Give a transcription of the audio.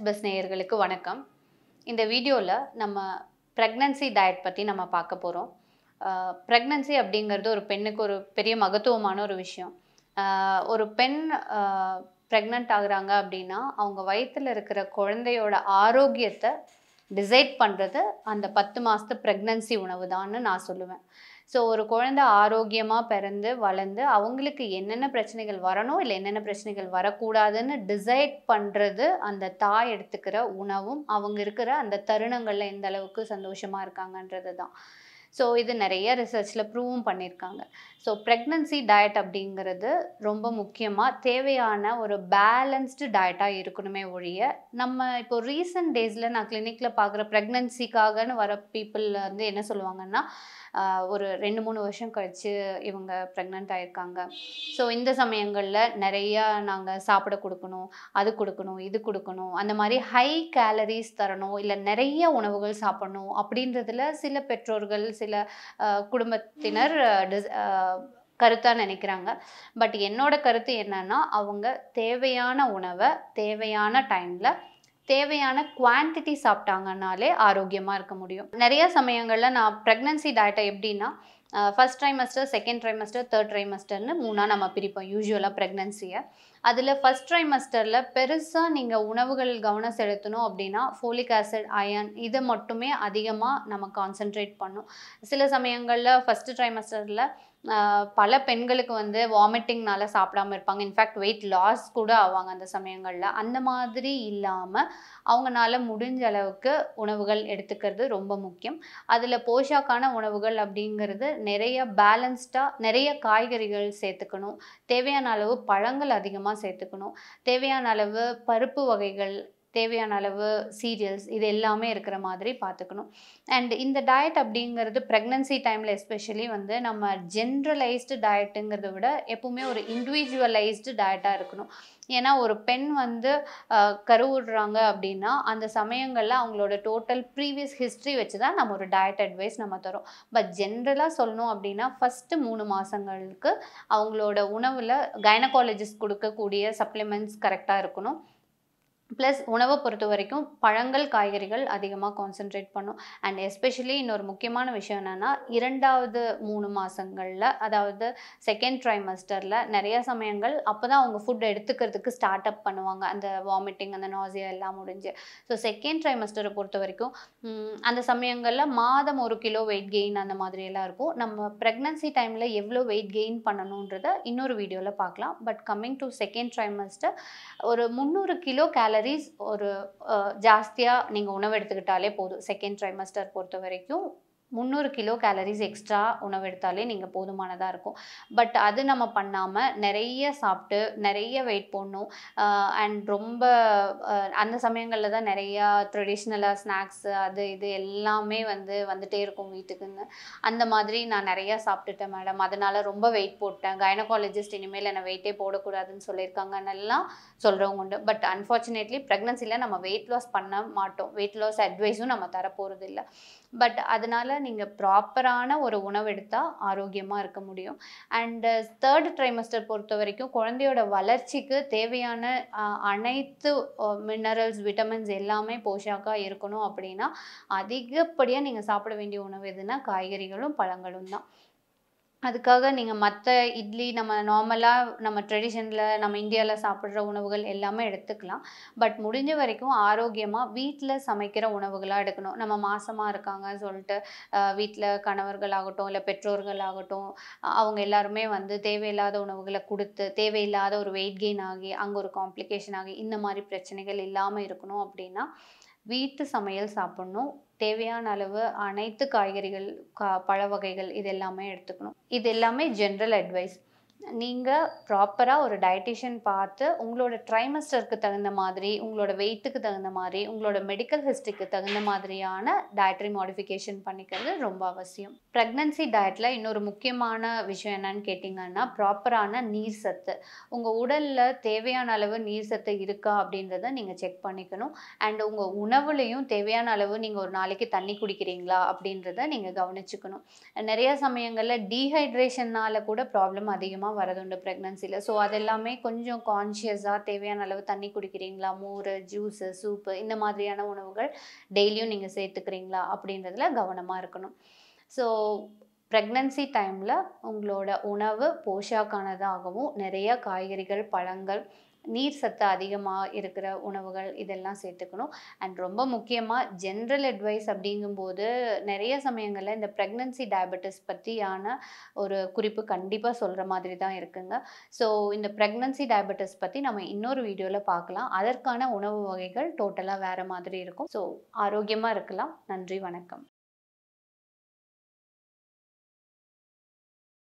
bus நேயர்களுக்கு வணக்கம் இந்த வீடியோவில் நம்ம ப்ரெக்னன்சி டயட் பற்றி நம்ம பார்க்க போகிறோம் ப்ரெக்னன்சி அப்படிங்கிறது ஒரு பெண்ணுக்கு ஒரு பெரிய மகத்துவமான ஒரு விஷயம் ஆஹ் ஒரு பெண் ப்ரெக்னென்ட் ஆகுறாங்க அப்படின்னா அவங்க வயிற்றில் இருக்கிற குழந்தையோட ஆரோக்கியத்தை டிசைட் பண்ணுறது அந்த பத்து மாதத்து ப்ரெக்னன்சி உணவு தான்னு நான் சொல்லுவேன் ஸோ ஒரு குழந்தை ஆரோக்கியமாக பிறந்து வளர்ந்து அவங்களுக்கு என்னென்ன பிரச்சனைகள் வரணும் இல்லை என்னென்ன பிரச்சனைகள் வரக்கூடாதுன்னு டிசைட் பண்ணுறது அந்த தாய் எடுத்துக்கிற உணவும் அவங்க இருக்கிற அந்த தருணங்களில் எந்த அளவுக்கு சந்தோஷமாக இருக்காங்கன்றது தான் ஸோ இது நிறைய ரிசர்ச்சில் ப்ரூவும் பண்ணியிருக்காங்க ஸோ ப்ரெக்னன்சி டயட் அப்படிங்கிறது ரொம்ப முக்கியமாக தேவையான ஒரு பேலன்ஸ்டு டயட்டாக இருக்கணுமே ஒழிய நம்ம இப்போ ரீசெண்ட் டேஸில் நான் கிளினிக்கில் பார்க்குற ப்ரெக்னன்சிக்காகன்னு வர பீப்புள் வந்து என்ன சொல்லுவாங்கன்னா ஆஹ் ஒரு ரெண்டு மூணு வருஷம் கழித்து இவங்க ப்ரெக்னென்ட் ஆயிருக்காங்க ஸோ இந்த சமயங்களில் நிறையா நாங்கள் சாப்பிட கொடுக்கணும் அது கொடுக்கணும் இது கொடுக்கணும் அந்த மாதிரி ஹை கேலரிஸ் தரணும் இல்லை நிறைய உணவுகள் சாப்பிடணும் அப்படின்றதுல சில பெற்றோர்கள் சில ஆஹ் குடும்பத்தினர் டிஸ் கருத்தாக நினைக்கிறாங்க பட் என்னோட கருத்து என்னன்னா அவங்க தேவையான உணவை தேவையான டைமில் தேவையான குவான்டிட்டி சாப்பிட்டாங்கனாலே ஆரோக்கியமாக இருக்க முடியும் நிறைய சமயங்களில் நான் ப்ரெக்னன்சி டயட்டை எப்படின்னா first trimester second trimester third ட்ரைமஸ்டர்னு மூணாக நம்ம பிரிப்போம் யூஸ்வலாக ப்ரெக்னன்சியை அதில் ஃபஸ்ட் ட்ரைமஸ்டரில் பெருசாக நீங்கள் உணவுகள் கவனம் செலுத்தணும் அப்படின்னா ஃபோலிக் ஆசிட் அயன் இதை மட்டுமே அதிகமாக நம்ம கான்சென்ட்ரேட் பண்ணும் சில சமயங்களில் ஃபஸ்ட்டு ட்ரைமஸ்டரில் பல பெண்களுக்கு வந்து வாமிட்டிங்னால சாப்பிடாம இருப்பாங்க இன்ஃபேக்ட் வெயிட் லாஸ் கூட ஆவாங்க அந்த சமயங்களில் அந்த மாதிரி இல்லாமல் அவங்கனால முடிஞ்ச அளவுக்கு உணவுகள் எடுத்துக்கிறது ரொம்ப முக்கியம் அதில் போஷாக்கான உணவுகள் அப்படிங்கிறது நிறைய பேலன்ஸ்டாக நிறைய காய்கறிகள் சேர்த்துக்கணும் தேவையான அளவு பழங்கள் அதிகமாக சேர்த்துக்கணும் தேவையான அளவு பருப்பு வகைகள் தேவையான அளவு சீரியல்ஸ் இது எல்லாமே இருக்கிற மாதிரி பார்த்துக்கணும் அண்ட் இந்த டயட் அப்படிங்கிறது ப்ரெக்னன்சி டைமில் எஸ்பெஷலி வந்து நம்ம ஜென்ரலைஸ்டு டயட்டுங்கிறத விட எப்பவுமே ஒரு இண்டிவிஜுவலைஸ்டு டயட்டாக இருக்கணும் ஏன்னா ஒரு பெண் வந்து கருவுடுறாங்க அப்படின்னா அந்த சமயங்களில் அவங்களோட டோட்டல் ப்ரீவியஸ் ஹிஸ்ட்ரி வச்சு தான் நம்ம ஒரு டயட் அட்வைஸ் நம்ம தரோம் பட் ஜென்ரலாக சொல்லணும் அப்படின்னா ஃபஸ்ட்டு மூணு மாதங்களுக்கு அவங்களோட உணவில் கைனகாலஜிஸ்ட் கொடுக்கக்கூடிய சப்ளிமெண்ட்ஸ் கரெக்டாக இருக்கணும் ப்ளஸ் உணவை பொறுத்த வரைக்கும் பழங்கள் காய்கறிகள் அதிகமாக கான்சென்ட்ரேட் பண்ணும் அண்ட் எஸ்பெஷலி இன்னொரு முக்கியமான விஷயம் என்னென்னா இரண்டாவது மூணு மாதங்களில் அதாவது செகண்ட் ட்ரைமஸ்டரில் நிறைய சமயங்கள் அப்போ தான் அவங்க ஃபுட் எடுத்துக்கிறதுக்கு ஸ்டார்ட் அப் பண்ணுவாங்க அந்த வாமிட்டிங் அந்த நாசியா எல்லாம் முடிஞ்சு ஸோ செகண்ட் ட்ரைமஸ்டரை பொறுத்த வரைக்கும் அந்த சமயங்களில் மாதம் ஒரு கிலோ வெயிட் கெயின் அந்த மாதிரியெல்லாம் இருக்கும் நம்ம ப்ரெக்னன்சி டைமில் எவ்வளோ வெயிட் கெயின் பண்ணணுன்றதை இன்னொரு வீடியோவில் பார்க்கலாம் but coming to second trimester ஒரு முந்நூறு கிலோ கேலரி கேலரிஸ் ஒரு ஜாஸ்தியாக நீங்கள் உணவு எடுத்துக்கிட்டாலே போதும் செகண்ட் ட்ரைமஸ்டர் பொறுத்த வரைக்கும் முந்நூறு கிலோ கேலரிஸ் எக்ஸ்ட்ரா உணவு எடுத்தாலே நீங்கள் போதுமானதாக இருக்கும் பட் அது நம்ம பண்ணாமல் நிறைய சாப்பிட்டு நிறைய வெயிட் போடணும் அண்ட் ரொம்ப அந்த சமயங்களில் தான் நிறையா ட்ரெடிஷ்னலாக ஸ்நாக்ஸ் அது இது எல்லாமே வந்து வந்துட்டே இருக்கும் வீட்டுக்குன்னு அந்த மாதிரி நான் நிறையா சாப்பிட்டுட்டேன் மேடம் அதனால் ரொம்ப வெயிட் போட்டேன் கைனகாலஜிஸ்ட் இனிமேல் என்னை வெயிட்டே போடக்கூடாதுன்னு சொல்லியிருக்காங்கன்னெல்லாம் சொல்கிறவங்க உண்டு பட் அன்ஃபார்ச்சுனேட்லி ப்ரெக்னன்சியில் நம்ம வெயிட் லாஸ் பண்ண மாட்டோம் வெயிட் லாஸ் அட்வைஸும் நம்ம தரப்போகிறது இல்லை பட் அதனால் நீங்கள் ப்ராப்பரான ஒரு உணவு எடுத்தால் ஆரோக்கியமாக இருக்க முடியும் அண்டு தேர்ட் ட்ரைமஸ்டர் பொறுத்த வரைக்கும் குழந்தையோட வளர்ச்சிக்கு தேவையான அனைத்து மினரல்ஸ் விட்டமின்ஸ் எல்லாமே போஷாக்காக இருக்கணும் அப்படின்னா அதிகப்படியாக நீங்கள் சாப்பிட வேண்டிய உணவு எதுனா காய்கறிகளும் பழங்களும் தான் அதுக்காக நீங்கள் மற்ற இட்லி நம்ம நார்மலாக நம்ம ட்ரெடிஷனில் நம்ம இந்தியாவில் சாப்பிட்ற உணவுகள் எல்லாமே எடுத்துக்கலாம் பட் முடிஞ்ச வரைக்கும் ஆரோக்கியமாக வீட்டில் சமைக்கிற உணவுகளாக எடுக்கணும் நம்ம மாசமாக இருக்காங்கன்னு சொல்லிட்டு வீட்டில் கணவர்களாகட்டும் இல்லை பெற்றோர்களாகட்டும் அவங்க எல்லாருமே வந்து தேவையில்லாத உணவுகளை கொடுத்து தேவையில்லாத ஒரு வெயிட் கெயின் ஆகி அங்கே ஒரு காம்ப்ளிகேஷன் ஆகி இந்த மாதிரி பிரச்சனைகள் இல்லாமல் இருக்கணும் அப்படின்னா வீட்டு சமையல் சாப்பிட்ணும் தேவையான அளவு அனைத்து காய்கறிகள் கா பழ வகைகள் இது எல்லாமே எடுத்துக்கணும் இது எல்லாமே ஜென்ரல் அட்வைஸ் நீங்கள் ப்ராப்பராக ஒரு டயட்டிஷியன் பார்த்து உங்களோட ட்ரைமஸ்டருக்கு தகுந்த மாதிரி உங்களோட வெயிட்டுக்கு தகுந்த மாதிரி உங்களோட மெடிக்கல் ஹிஸ்ட்ரிக்கு தகுந்த மாதிரியான டயட்ரி மாடிஃபிகேஷன் பண்ணிக்கிறது ரொம்ப அவசியம் ப்ரெக்னன்சி டயட்டில் இன்னொரு முக்கியமான விஷயம் என்னன்னு கேட்டிங்கன்னா ப்ராப்பரான நீர் சத்து உங்கள் உடலில் தேவையான அளவு நீர் சத்து இருக்கா அப்படின்றத நீங்கள் செக் பண்ணிக்கணும் அண்ட் உங்கள் உணவுலையும் தேவையான அளவு நீங்கள் ஒரு நாளைக்கு தண்ணி குடிக்கிறீங்களா அப்படின்றத நீங்கள் கவனிச்சுக்கணும் நிறைய சமயங்களில் டீஹைட்ரேஷனால் கூட ப்ராப்ளம் அதிகமாக அதிகமாக வரதுண்டு ப்ரெக்னன்சியில் ஸோ அதெல்லாமே கொஞ்சம் கான்ஷியஸாக தேவையான அளவு தண்ணி குடிக்கிறீங்களா மோர் ஜூஸு சூப்பு இந்த மாதிரியான உணவுகள் டெய்லியும் நீங்கள் சேர்த்துக்கிறீங்களா அப்படின்றதுல கவனமாக இருக்கணும் ஸோ ப்ரெக்னன்சி டைமில் உங்களோட உணவு போஷாக்கானதாகவும் நிறைய காய்கறிகள் பழங்கள் நீர் சத்து அதிகமாக இருக்கிற உணவுகள் இதெல்லாம் சேர்த்துக்கணும் அண்ட் ரொம்ப முக்கியமாக ஜென்ரல் அட்வைஸ் அப்படிங்கும்போது நிறைய சமயங்களில் இந்த ப்ரெக்னன்சி டயபெட்டிஸ் பற்றியான ஒரு குறிப்பு கண்டிப்பாக சொல்கிற மாதிரி தான் இருக்குங்க ஸோ இந்த ப்ரெக்னன்சி டயபெட்டிஸ் பற்றி நம்ம இன்னொரு வீடியோவில் பார்க்கலாம் அதற்கான உணவு வகைகள் டோட்டலாக வேறு மாதிரி இருக்கும் ஸோ ஆரோக்கியமாக இருக்கலாம் நன்றி வணக்கம்